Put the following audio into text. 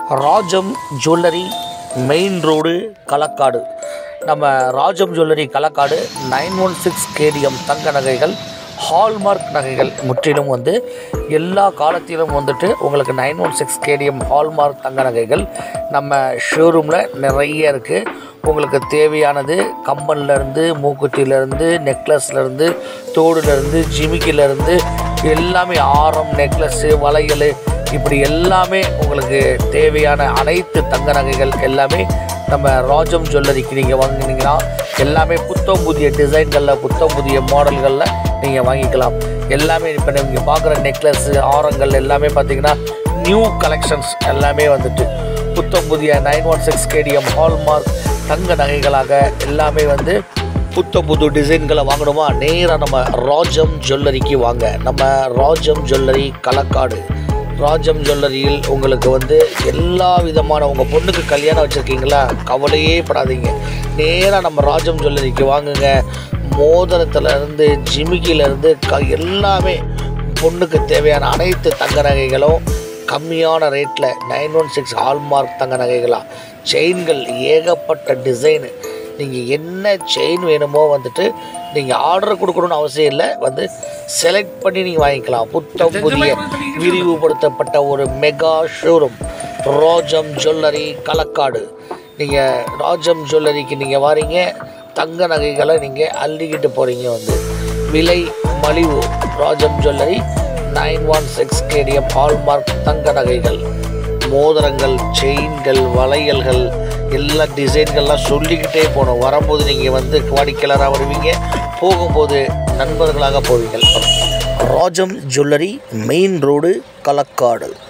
Rajam jewellery main road Kalakkad நம்ம Rajam jewellery Kalakkad nine one six KDM தங்க நகைகள் ஹால்மார்க் நகைகள் முற்றிலும் வந்து எல்லா காலத்திலும் வந்துட்டு உங்களுக்கு nine one six KDM hallmark தங்க நகைகள் நம்ம ஷோரூமில் நிறைய இருக்குது உங்களுக்கு தேவையானது கம்பன்லேருந்து மூக்குத்தியிலேருந்து நெக்லஸ்லேருந்து தோடுலேருந்து ஜிமிக்கிலேருந்து எல்லாமே ஆரம் நெக்லஸ்ஸு வளையல் இப்படி எல்லாமே உங்களுக்கு தேவையான அனைத்து தங்க நகைகள் எல்லாமே நம்ம ராஜம் ஜுவல்லரிக்கு நீங்கள் வாங்கினீங்கன்னா எல்லாமே புத்தம் புதிய டிசைன்களில் புத்தம் புதிய மாடல்களில் நீங்கள் வாங்கிக்கலாம் எல்லாமே இப்போ நீங்கள் பார்க்குற நெக்லஸ்ஸு ஆரங்கள் எல்லாமே பார்த்தீங்கன்னா நியூ கலெக்ஷன்ஸ் எல்லாமே வந்துட்டு புத்தம் புதிய nine one six KDM hallmark தங்க நகைகளாக எல்லாமே வந்து புத்த புது டிசைன்களை வாங்கணுமா நேராக நம்ம ராஜம் ஜுவல்லரிக்கு வாங்க நம்ம ராஜம் ஜுவல்லரி களக்காடு ராஜம் ஜுவல்லரியில் உங்களுக்கு வந்து எல்லா விதமான உங்கள் பொண்ணுக்கு கல்யாணம் வச்சுருக்கீங்களா கவலையே படாதீங்க நேராக நம்ம ராஜம் ஜுவல்லரிக்கு வாங்குங்க மோதிரத்துலேருந்து ஜிமிக்கிலேருந்து க எல்லாமே பொண்ணுக்கு தேவையான அனைத்து தங்க நகைகளும் கம்மியான ரேட்டில் நைன் ஒன் சிக்ஸ் ஹால்மார்க் தங்க நகைகளா செயின்கள் ஏகப்பட்ட டிசைனு நீங்கள் என்ன செயின் வேணுமோ வந்துட்டு நீங்கள் ஆர்டர் கொடுக்கணும்னு அவசியம் இல்லை வந்து செலக்ட் பண்ணி நீங்கள் வாங்கிக்கலாம் புத்தம் புதிய விரிவுபடுத்தப்பட்ட ஒரு mega showroom Rajam jewellery Kalakkad நீங்கள் ராஜம் ஜுவல்லரிக்கு நீங்கள் வாரீங்க தங்க நகைகளை நீங்கள் அள்ளிக்கிட்டு போகிறீங்க வந்து விலை மலிவு Rajam jewellery nine one six KDM hallmark தங்க நகைகள் மோதிரங்கள் செயின்கள் வளையல்கள் எல்லா டிசைன்கள்லாம் சொல்லிக்கிட்டே போகணும் வரும்போது நீங்கள் வந்து வாடிக்கையாளராக வருவீங்க போகும்போது நண்பர்களாக போவீங்கள் Rajam jewellery main road Kalakkad